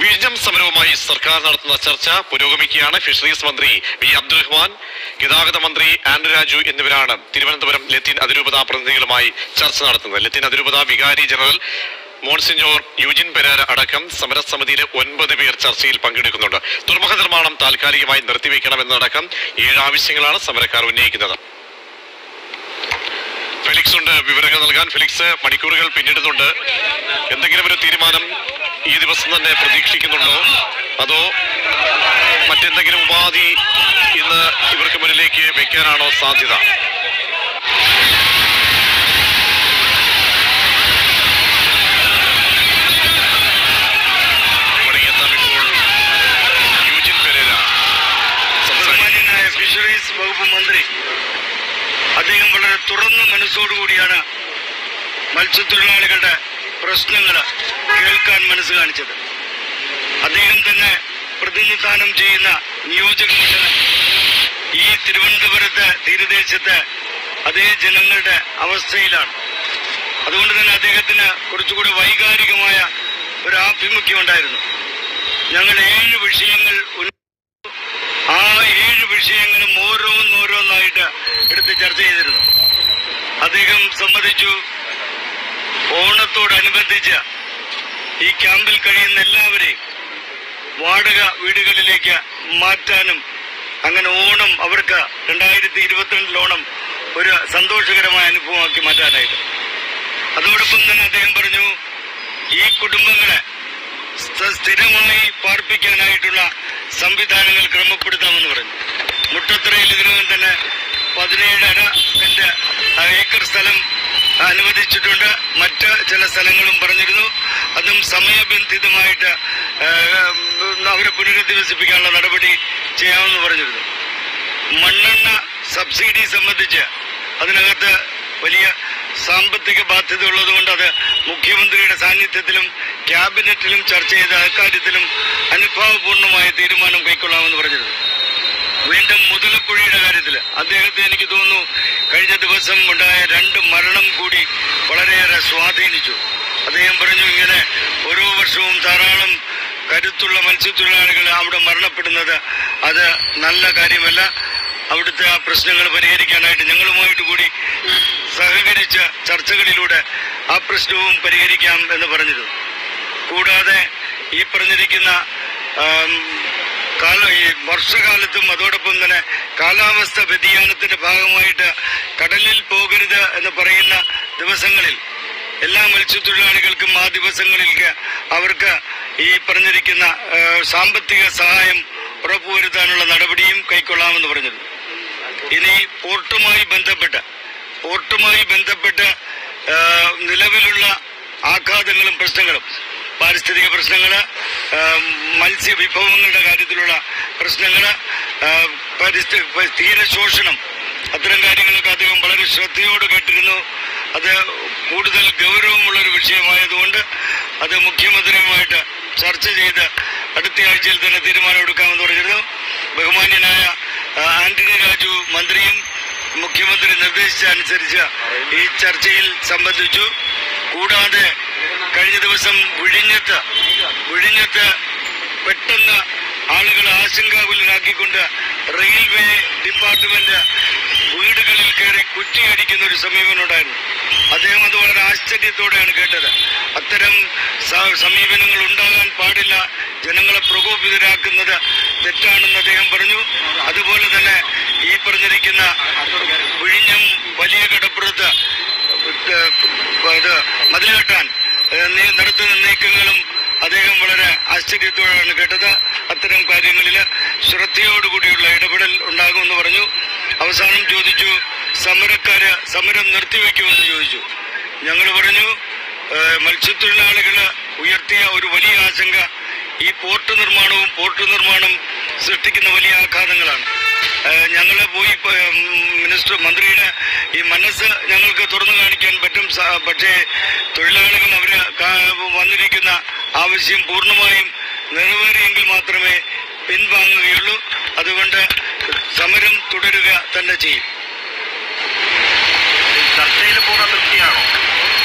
വിഴിഞ്ഞം സമരവുമായി സർക്കാർ നടത്തുന്ന ചർച്ച പുരോഗമിക്കുകയാണ് ഫിഷറീസ് മന്ത്രി വി അബ്ദുറഹ്മാൻ ഗതാഗത മന്ത്രി ആൻഡ്രു രാജു എന്നിവരാണ് തിരുവനന്തപുരം ലത്തീൻ അതിരൂപത പ്രതിനിധികളുമായി ചർച്ച നടത്തുന്നത് ലത്തീൻ അതിരൂപത വികാരി ജനറൽ മോൺസിഞ്ഞോർ യുജിൻ പെരാര അടക്കം സമരസമിതിയിലെ ഒൻപത് പേർ ചർച്ചയിൽ പങ്കെടുക്കുന്നുണ്ട് തുറമുഖ നിർമ്മാണം താൽക്കാലികമായി നിർത്തിവെക്കണമെന്നതടക്കം ഏഴ് ആവശ്യങ്ങളാണ് സമരക്കാർ ഉന്നയിക്കുന്നത് ഫെലിക്സ് ഉണ്ട് വിവരങ്ങൾ നൽകാൻ ഫെലിക്സ് മണിക്കൂറുകൾ പിന്നിടുന്നുണ്ട് എന്തെങ്കിലും ഒരു തീരുമാനം ഈ ദിവസം തന്നെ പ്രതീക്ഷിക്കുന്നുണ്ടോ അതോ മറ്റെന്തെങ്കിലും ഉപാധി ഇന്ന് ഇവർക്ക് മുന്നിലേക്ക് വെക്കാനാണോ സാധ്യത മടങ്ങിയെത്താം ഇപ്പോൾ യൂജിൻ പെരേര സംസാരിക്കും ബഹുമാന്യനായ ഫിഷറീസ് വകുപ്പ് മന്ത്രി അദ്ദേഹം വളരെ തുറന്ന മനസ്സോടുകൂടിയാണ് മത്സ്യത്തൊഴിലാളികളുടെ പ്രശ്നങ്ങൾ കേൾക്കാൻ മനസ്സ് കാണിച്ചത് അദ്ദേഹം തന്നെ പ്രതിനിധാനം ചെയ്യുന്ന നിയോജക മണ്ഡലം ഈ തിരുവനന്തപുരത്ത് തീരദേശത്ത് അതേ ജനങ്ങളുടെ അവസ്ഥയിലാണ് അതുകൊണ്ട് തന്നെ അദ്ദേഹത്തിന് കുറച്ചുകൂടി വൈകാരികമായ ഒരു ആഭിമുഖ്യം ഉണ്ടായിരുന്നു ഞങ്ങൾ ഏഴ് വിഷയങ്ങൾ ഉന്ന- ആ ഏഴ് വിഷയങ്ങളും ഓരോന്നോരോന്നായിട്ട് എടുത്ത് ചർച്ച ചെയ്തിരുന്നു അദ്ദേഹം സമ്മതിച്ചു ഓണത്തോടനുബന്ധിച്ച് ഈ ക്യാമ്പിൽ കഴിയുന്ന എല്ലാവരെയും വാടക വീടുകളിലേക്ക് മാറ്റാനും അങ്ങനെ ഓണം അവർക്ക് രണ്ടായിരത്തി ഇരുപത്തിരണ്ടിൽ ഓണം ഒരു സന്തോഷകരമായ അനുഭവമാക്കി മാറ്റാനായിട്ട് അതോടൊപ്പം തന്നെ അദ്ദേഹം പറഞ്ഞു ഈ കുടുംബങ്ങളെ സ്ഥ- സ്ഥിരമായി പാർപ്പിക്കാനായിട്ടുള്ള സംവിധാനങ്ങൾ ക്രമപ്പെടുത്താമെന്ന് പറഞ്ഞു മുട്ടത്തറയിൽ ഇതിനകം തന്നെ പതിനേഴര സെന്റ് ആ, ഏക്കർ സ്ഥലം അനുവദിച്ചിട്ടുണ്ട് മറ്റ് ചില സ്ഥലങ്ങളും പറഞ്ഞിരുന്നു അതും സമയബന്ധിതമായിട്ട് ആ, ഉം, അവരെ പുനരധിവസിപ്പിക്കാനുള്ള നടപടി ചെയ്യാമെന്ന് പറഞ്ഞിരുന്നു മണ്ണെണ്ണ സബ്സിഡി സംബന്ധിച്ച് അതിനകത്ത് വലിയ സാമ്പത്തിക ബാധ്യത ഉള്ളതുകൊണ്ട് അത് മുഖ്യമന്ത്രിയുടെ സാന്നിധ്യത്തിലും ക്യാബിനറ്റിലും ചർച്ച ചെയ്ത അക്കാര്യത്തിലും അനുഭാവപൂർണമായ തീരുമാനം കൈക്കൊള്ളാമെന്ന് പറഞ്ഞിരുന്നു വീണ്ടും മുതലപ്പുഴയുടെ കാര്യത്തിൽ അദ്ദേഹത്തെ എനിക്ക് തോന്നുന്നു കഴിഞ്ഞ ദിവസം ഉണ്ടായ രണ്ട് മരണം കൂടി വളരെയേറെ സ്വാധീനിച്ചു അദ്ദേഹം പറഞ്ഞു ഇങ്ങനെ ഓരോ വർഷവും ധാരാളം കരുത്തുള്ള മത്സ്യത്തൊഴിലാളികൾ അവിടെ മരണപ്പെടുന്നത് അത് നല്ല കാര്യമല്ല അവിടുത്തെ ആ പ്രശ്നങ്ങൾ പരിഹരിക്കാനായിട്ട് ഞങ്ങളുമായിട്ട് കൂടി സഹകരിച്ച ചർച്ചകളിലൂടെ ആ പ്രശ്നവും പരിഹരിക്കാം എന്ന് പറഞ്ഞിരുന്നു കൂടാതെ ഈ പറഞ്ഞിരിക്കുന്ന ആം, കാല ഈ വർഷകാലത്തും അതോടൊപ്പം തന്നെ കാലാവസ്ഥ വ്യതിയാനത്തിന്റെ ഭാഗമായിട്ട് കടലിൽ പോകരുത് എന്ന് പറയുന്ന ദിവസങ്ങളിൽ എല്ലാ മത്സ്യത്തൊഴിലാളികൾക്കും ആ ദിവസങ്ങളിലേക്ക് അവർക്ക് ഈ പറഞ്ഞിരിക്കുന്ന ആ, സാമ്പത്തിക സഹായം ഉറപ്പുവരുത്താനുള്ള നടപടിയും കൈക്കൊള്ളാമെന്ന് പറഞ്ഞിരുന്നു ഇനി പോർട്ടുമായി ബന്ധപ്പെട്ട് പോർട്ടുമായി ബന്ധപ്പെട്ട് ആ, നിലവിലുള്ള ആഘാതങ്ങളും പ്രശ്നങ്ങളും പാരിസ്ഥിതിക പ്രശ്നങ്ങൾ മത്സ്യവിഭവങ്ങളുടെ കാര്യത്തിലുള്ള പ്രശ്നങ്ങൾ പരിസ്ഥിതി തീരശോഷണം അത്തരം കാര്യങ്ങളൊക്കെ അദ്ദേഹം വളരെ ശ്രദ്ധയോട് കേട്ടിരുന്നു അത് കൂടുതൽ ഗൗരവമുള്ള ഒരു വിഷയമായതുകൊണ്ട് അത് മുഖ്യമന്ത്രിയുമായിട്ട് ചർച്ച ചെയ്ത് അടുത്ത ആഴ്ചയിൽ തന്നെ തീരുമാനമെടുക്കാമെന്ന് പറഞ്ഞിരുന്നു ബഹുമാന്യനായ ആ, ആന്റണി രാജു മന്ത്രിയും മുഖ്യമന്ത്രി നിർദ്ദേശിച്ച അനുസരിച്ച് ഈ ചർച്ചയിൽ സംബന്ധിച്ചു കൂടാതെ കഴിഞ്ഞ ദിവസം വിഴിഞ്ഞത്ത് വിഴിഞ്ഞത്ത് പെട്ടെന്ന് ആളുകളെ ആശങ്കാകുലരാക്കിക്കൊണ്ട് റെയിൽവേ ഡിപ്പാർട്ട്മെന്റ് വീടുകളിൽ കയറി കുറ്റിയടിക്കുന്ന ഒരു സമീപനം ഉണ്ടായിരുന്നു അദ്ദേഹം അത് വളരെ ആശ്ചര്യത്തോടെയാണ് കേട്ടത് അത്തരം സ- സമീപനങ്ങൾ ഉണ്ടാകാൻ പാടില്ല ജനങ്ങളെ പ്രകോപിതരാക്കുന്നത് തെറ്റാണെന്ന് അദ്ദേഹം പറഞ്ഞു അതുപോലെ തന്നെ ഈ പറഞ്ഞിരിക്കുന്ന വിഴിഞ്ഞം വലിയ കടപ്പുറത്ത് ഏഹ്, ഇത് മതിൽ കെട്ടാൻ ഏഹ്, നീ- നടത്തുന്ന നീക്കങ്ങളും അദ്ദേഹം വളരെ ആശ്ചര്യത്തോടെയാണ് കേട്ടത് അത്തരം കാര്യങ്ങളിൽ ശ്രദ്ധയോടുകൂടിയുള്ള ഇടപെടൽ ഉണ്ടാകുമെന്ന് പറഞ്ഞു അവസാനം ചോദിച്ചു സമരക്കാര് സമരം നിർത്തിവെക്കുമെന്ന് ചോദിച്ചു ഞങ്ങൾ പറഞ്ഞു ഏഹ്, മത്സ്യത്തൊഴിലാളികൾ ഉയർത്തിയ ഒരു വലിയ ആശങ്ക ഈ പോർട്ട് നിർമ്മാണവും പോർട്ട് നിർമ്മാണം സൃഷ്ടിക്കുന്ന വലിയ ആഘാതങ്ങളാണ് ഏഹ്, ഞങ്ങള് പോയി ഇപ്പൊ, ഉം, മിനിസ്റ്റർ മന്ത്രിയുടെ ഈ മനസ്സ് ഞങ്ങൾക്ക് തുറന്നു കാണിക്കാൻ പറ്റും സ- പക്ഷേ തൊഴിലാളികൾ അവര് കാ- വന്നിരിക്കുന്ന ആവശ്യം പൂർണ്ണമായും നിറവേറിയെങ്കിൽ മാത്രമേ പിൻവാങ്ങുകയുള്ളൂ അതുകൊണ്ട് സമരം തുടരുക തന്നെ ചെയ്യും ചർച്ചയിൽ പൂർണ്ണ തൃപ്തിയാണോ ചർച്ച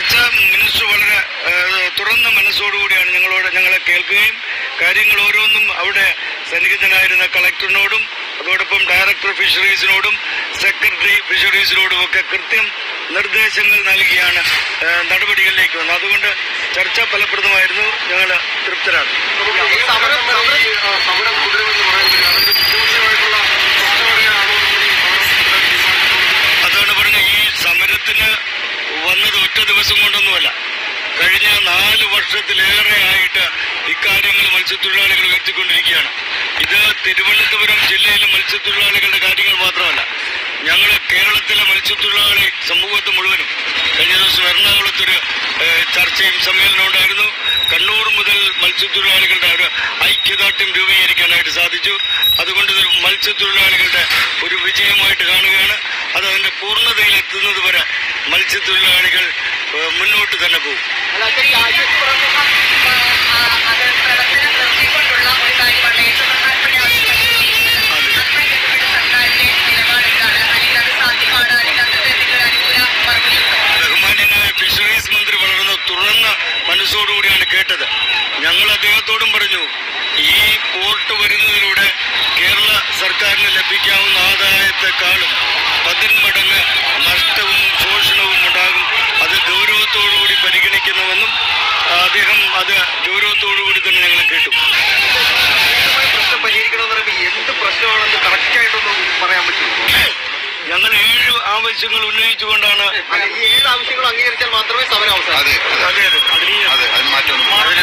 ചർച്ച മിനിസ്റ്റർ വളരെ ഏഹ്, തുറന്ന മനസ്സോടുകൂടിയാണ് ഞങ്ങളോട് ഞങ്ങളെ കേൾക്കുകയും കാര്യങ്ങൾ ഓരോന്നും അവിടെ സന്നിഹിതനായിരുന്ന കളക്ടറിനോടും അതോടൊപ്പം ഡയറക്ടർ ഫിഷറീസിനോടും സെക്രട്ടറി ഫിഷറീസിനോടും ഒക്കെ കൃത്യം നിർദ്ദേശങ്ങൾ നൽകിയാണ് ഏഹ്, നടപടികളിലേക്ക് വന്നത് അതുകൊണ്ട് ചർച്ച ഫലപ്രദമായിരുന്നു ഞങ്ങൾ തൃപ്തരാണ് ഈ സമരം സമരം ഈ, ആ, സമരം തുടരുമെന്ന് പറയുന്നത് അതിന്റെ രൂക്ഷമായിട്ടുള്ള പ്രശ്നങ്ങളെയാണോ നമ്മൾ ഈ സമരം തീരുമാനിക്കുന്നത്? അതാണ് പറഞ്ഞ ഈ സമരത്തിന് വന്നത് ഒറ്റ ദിവസം കൊണ്ടൊന്നുമല്ല കഴിഞ്ഞ നാല് വർഷത്തിലേറെ ആയിട്ട് ഇക്കാര്യങ്ങൾ മത്സ്യത്തൊഴിലാളികൾ ഉയർത്തിക്കൊണ്ടിരിക്കുകയാണ് ഇത് തിരുവനന്തപുരം ജില്ലയിലെ മത്സ്യത്തൊഴിലാളികളുടെ കാര്യങ്ങൾ മാത്രമല്ല ഞങ്ങൾ കേരളത്തിലെ മത്സ്യത്തൊഴിലാളി സമൂഹത്തെ മുഴുവനും കഴിഞ്ഞ ദിവസം എറണാകുളത്തൊരു ഏഹ്, ചർച്ചയും സമ്മേളനവും ഉണ്ടായിരുന്നു കണ്ണൂർ മുതൽ മത്സ്യത്തൊഴിലാളികളുടെ ഒരു ഐക്യദാർഢ്യം രൂപീകരിക്കാനായിട്ട് സാധിച്ചു അതുകൊണ്ട് ഇത് മത്സ്യത്തൊഴിലാളികളുടെ ഒരു വിജയമായിട്ട് കാണുകയാണ് അത് അതിന്റെ പൂർണ്ണതയിൽ എത്തുന്നത് വരെ മത്സ്യത്തൊഴിലാളികൾ ഏഹ്, മുന്നോട്ട് തന്നെ പോകും അല്ല, അത് രാജ്യത്ത് പ്രമുഖം ആ, ആ, അത് പ്രവർത്തനം നിർത്തിക്കൊണ്ടുള്ള ഒരു കാര്യമാണ് ഏറ്റവും പ്രധാനപ്പെട്ട ആവശ്യമായിട്ട് അതുമായി ബന്ധപ്പെട്ട് സർക്കാരിന്റെ നിലപാട് എന്താണ് അല്ലെങ്കിൽ അത് സാധ്യമാണ് അല്ലെങ്കിൽ അങ്ങനത്തെ എന്തെങ്കിലും ഒരു അനുകൂല മറുപടി ഉണ്ടോ ബഹുമാന്യനായ ഫിഷറീസ് മന്ത്രി വളരെ തുറന്ന മനസ്സോടുകൂടിയാണ് കേട്ടത് ഞങ്ങൾ അദ്ദേഹത്തോടും പറഞ്ഞു ഈ പോർട്ട് വരുന്നതിലൂടെ കേരള സർക്കാരിന് ലഭിക്കാവുന്ന ആദായത്തെക്കാളും പതിന്മടങ്ങ് നഷ്ടവും ശോഷണവും ഉണ്ടാകും അത് ഗൗരവത്തോടുകൂടി പരിഗണിക്കുന്നുവെന്നും അദ്ദേഹം അത് ഗൗരവത്തോടുകൂടി തന്നെ ഞങ്ങൾ കേട്ടു ഈ പ്രശ്നം പരിഹരിക്കണമെന്ന് പറയുമ്പോൾ എന്ത് പ്രശ്നമാണെന്ന് കറക്റ്റായിട്ടൊന്നും പറയാൻ പറ്റുമോ ഞങ്ങൾ ഏഴ് ആവശ്യങ്ങൾ ഉന്നയിച്ചുകൊണ്ടാണ് അല്ല, ഈ ഏഴ് ആവശ്യങ്ങൾ അംഗീകരിച്ചാൽ മാത്രമേ സമരം അവസാനിക്കൂ അതെ അതെ അതെ അതിന് മാറ്റം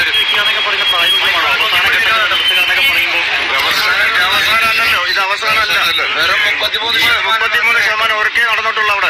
അവസാനമല്ലല്ലോ ഇത് അവസാനമല്ല വെറും മുപ്പത്തിമൂന്ന് ശതമാനം മുപ്പത്തിമൂന്ന് ശതമാനം ഉറക്കേ നടന്നിട്ടുള്ള അവിടെ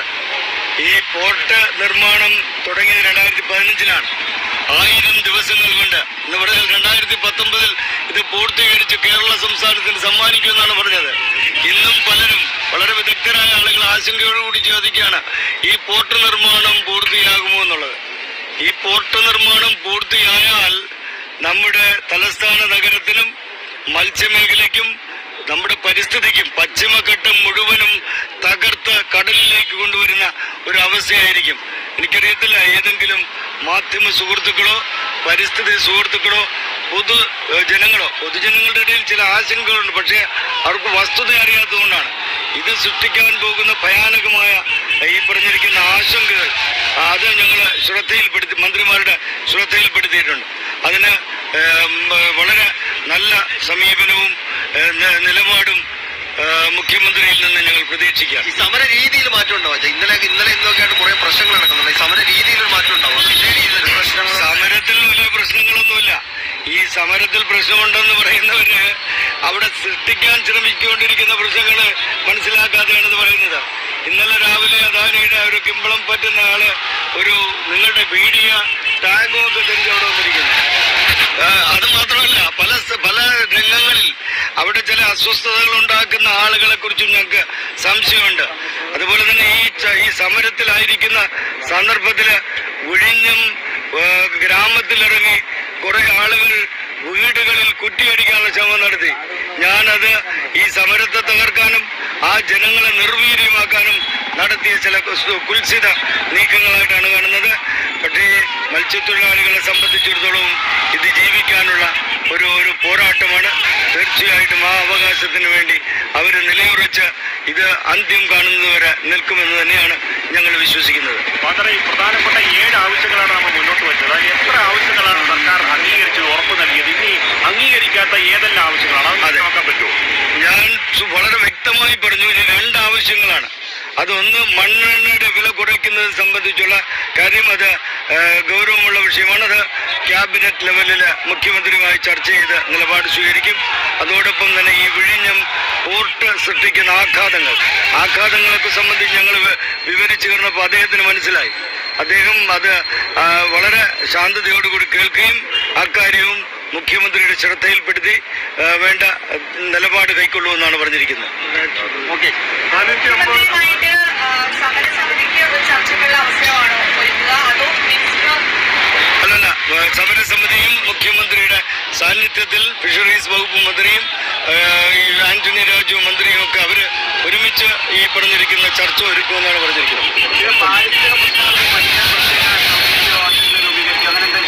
ഈ പോർട്ട് നിർമ്മാണം തുടങ്ങിയത് രണ്ടായിരത്തി പതിനഞ്ചിലാണ് ആയിരം ദിവസങ്ങൾ കൊണ്ട് എന്ന് പറഞ്ഞാൽ രണ്ടായിരത്തി പത്തൊമ്പതിൽ ഇത് പൂർത്തീകരിച്ച് കേരള സംസ്ഥാനത്തിന് സമ്മാനിക്കുമെന്നാണ് പറഞ്ഞത് ഇന്നും പലരും വളരെ വിദഗ്ധരായ ആളുകൾ ആശങ്കയോടുകൂടി ചോദിക്കുകയാണ് ഈ പോർട്ട് നിർമ്മാണം പൂർത്തിയാകുമോ എന്നുള്ളത് ഈ പോർട്ട് നിർമ്മാണം പൂർത്തിയായാൽ നമ്മുടെ തലസ്ഥാന നഗരത്തിനും മത്സ്യമേഖലയ്ക്കും നമ്മുടെ പരിസ്ഥിതിക്കും പശ്ചിമഘട്ടം മുഴുവനും തകർത്ത് കടലിലേക്ക് കൊണ്ടുവരുന്ന ഒരു അവസ്ഥയായിരിക്കും എനിക്കറിയത്തില്ല ഏതെങ്കിലും മാധ്യമ സുഹൃത്തുക്കളോ പരിസ്ഥിതി സുഹൃത്തുക്കളോ പൊതു ഏഹ്, ജനങ്ങളോ പൊതുജനങ്ങളുടെ ഇടയിൽ ചില ആശങ്കകളുണ്ട് പക്ഷേ അവർക്ക് വസ്തുത അറിയാത്തതുകൊണ്ടാണ് ഇത് സൃഷ്ടിക്കാൻ പോകുന്ന ഭയാനകമായ ഈ പറഞ്ഞിരിക്കുന്ന ആശങ്കകൾ അത് ഞങ്ങൾ ശ്രദ്ധയിൽപ്പെടുത്തി മന്ത്രിമാരുടെ ശ്രദ്ധയിൽപ്പെടുത്തിയിട്ടുണ്ട് അതിന് ഏം, വളരെ നല്ല സമീപനവും ഏ, ന- നിലപാടും ഏ, മുഖ്യമന്ത്രിയിൽ നിന്ന് ഞങ്ങൾ പ്രതീക്ഷിക്കാം ഈ സമര രീതിയിൽ മാറ്റം ഉണ്ടാവും ഇന്നലെ ഇന്നലെ ഇന്നൊക്കെ ആയിട്ട് കുറെ പ്രശ്നങ്ങൾ നടക്കുന്നുണ്ട് ഈ സമര രീതിയിൽ ഒരു മാറ്റം ഉണ്ടാവും അതേ രീതിയിൽ പ്രശ്നങ്ങൾ സമരത്തിൽ വലിയ പ്രശ്നങ്ങളൊന്നുമില്ല ഈ സമരത്തിൽ പ്രശ്നമുണ്ടെന്ന് പറയുന്നവര് അവിടെ സൃഷ്ടിക്കാൻ ശ്രമിച്ചുകൊണ്ടിരിക്കുന്ന പ്രശ്നങ്ങൾ മനസ്സിലാക്കാതെയാണ് ഇത് പറയുന്നത് ഇന്നലെ രാവിലെ അദാനിയുടെ ഒരു കിമ്പളം പറ്റുന്ന ആള് ഒരു നിങ്ങളുടെ മീഡിയ ടാഗും ഒക്കെ ധരിച്ച് അവിടെ വന്നിരിക്കുന്നു ആ, അത് മാത്രമല്ല പല സ- പല രംഗങ്ങളിൽ അവിടെ ചില അസ്വസ്ഥതകൾ ഉണ്ടാക്കുന്ന ആളുകളെ കുറിച്ചും ഞങ്ങൾക്ക് സംശയമുണ്ട് അതുപോലെ തന്നെ ഈ ച- ഈ സമരത്തിലായിരിക്കുന്ന സന്ദർഭത്തില് വിഴിഞ്ഞം ആ, ഗ്രാമത്തിലിറങ്ങി കുറെ ആളുകൾ വീടുകളിൽ കുറ്റിയടിക്കാനുള്ള ശ്രമം നടത്തി ഞാനത് ഈ സമരത്തെ തകർക്കാനും ആ ജനങ്ങളെ നിർവീര്യമാക്കാനും നടത്തിയ ചില കുസ്- കുൽസിത നീക്കങ്ങളായിട്ടാണ് കാണുന്നത് പക്ഷേ മത്സ്യത്തൊഴിലാളികളെ സംബന്ധിച്ചിടത്തോളം ഇത് ജീവിക്കാനുള്ള ഒരു ഒരു പോരാട്ടമാണ് തീർച്ചയായിട്ടും ആ അവകാശത്തിന് വേണ്ടി അവർ നിലയുറച്ച് ഇത് അന്ത്യം കാണുന്നതുവരെ നിൽക്കുമെന്ന് തന്നെയാണ് ഞങ്ങൾ വിശ്വസിക്കുന്നത് വളരെ പ്രധാനപ്പെട്ട ഏഴ് ആവശ്യങ്ങളാണ് നമ്മൾ മുന്നോട്ട് വെച്ചത് അതിൽ എത്ര ആവശ്യങ്ങളാണ് സർക്കാർ അംഗീകരിച്ചത് ഉറപ്പ് നൽകിയത് ഇനി അംഗീകരിക്കാത്ത ഏതെല്ലാം ആവശ്യങ്ങളാണ് അത് അതെ. നോക്കാൻ പറ്റുമോ ഞാൻ സു- വളരെ വ്യക്തമായി പറഞ്ഞു ഇനി രണ്ട് ആവശ്യങ്ങളാണ് അതൊന്ന് മണ്ണെണ്ണയുടെ വില കുറയ്ക്കുന്നത് സംബന്ധിച്ചുള്ള കാര്യം അത് ആ, ഗൗരവമുള്ള വിഷയമാണ് അത് ക്യാബിനറ്റ് ലെവലിൽ മുഖ്യമന്ത്രിയുമായി ചർച്ച ചെയ്ത് നിലപാട് സ്വീകരിക്കും അതോടൊപ്പം തന്നെ ഈ വിഴിഞ്ഞം പോർട്ട് സൃഷ്ടിക്കുന്ന ആഘാതങ്ങൾ ആഘാതങ്ങളൊക്കെ സംബന്ധിച്ച് ഞങ്ങൾ വി- വിവരിച്ചു കഴിഞ്ഞപ്പോൾ അദ്ദേഹത്തിന് മനസ്സിലായി അദ്ദേഹം അത് ആ, വളരെ ശാന്തതയോടുകൂടി കേൾക്കുകയും അക്കാര്യവും മുഖ്യമന്ത്രിയുടെ ശ്രദ്ധയിൽപ്പെടുത്തി ആ, വേണ്ട ആ, നിലപാട് കൈക്കൊള്ളുമെന്നാണ് പറഞ്ഞിരിക്കുന്നത് ഓക്കെ മുഖ്യമന്ത്രിയുമായിട്ട് ആ, സമരസമിതിക്ക് ഒരു ചർച്ചയ്ക്കുള്ള അവസരമാണോ ഒരുക്കുക അതോ മിനിസ്റ്റർ അല്ലല്ല ആ, സമരസമിതിയും മുഖ്യമന്ത്രിയുടെ സാന്നിധ്യത്തിൽ ഫിഷറീസ് വകുപ്പ് മന്ത്രിയും ആ, ഈ ആന്റണി രാജു മന്ത്രിയും ഒക്കെ അവര് ഒരുമിച്ച് ഈ പറഞ്ഞിരിക്കുന്ന ചർച്ച ഒരുക്കുമെന്നാണ് പറഞ്ഞിരിക്കുന്നത് പാരിസ്ഥിതിക പ്രശ്നങ്ങൾക്ക് പരിഹാരം പ്രത്യേക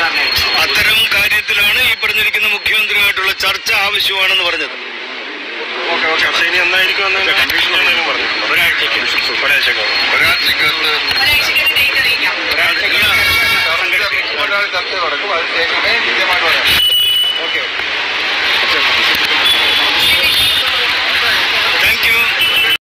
അത്തരം കാര്യത്തിലാണ് ഈ പറഞ്ഞിരിക്കുന്ന മുഖ്യമന്ത്രിയുമായിട്ടുള്ള ചർച്ച ആവശ്യമാണെന്ന് പറഞ്ഞത് ഓക്കെ ഓക്കെ പക്ഷേ ഇനി എന്നായിരിക്കും എന്ന് കമ്മീഷൻ എന്തെങ്കിലും പറഞ്ഞിട്ടുണ്ടോ ഒരാഴ്ചയ്ക്ക് ഒരാഴ്ചക്കകം ഒരാഴ്ചക്കകത്ത് ഒരാഴ്ചക്കകം ഡേറ്റ് അറിയിക്കാം ഒരാഴ്ച ചർച്ച നടക്കും അത് ശേഷം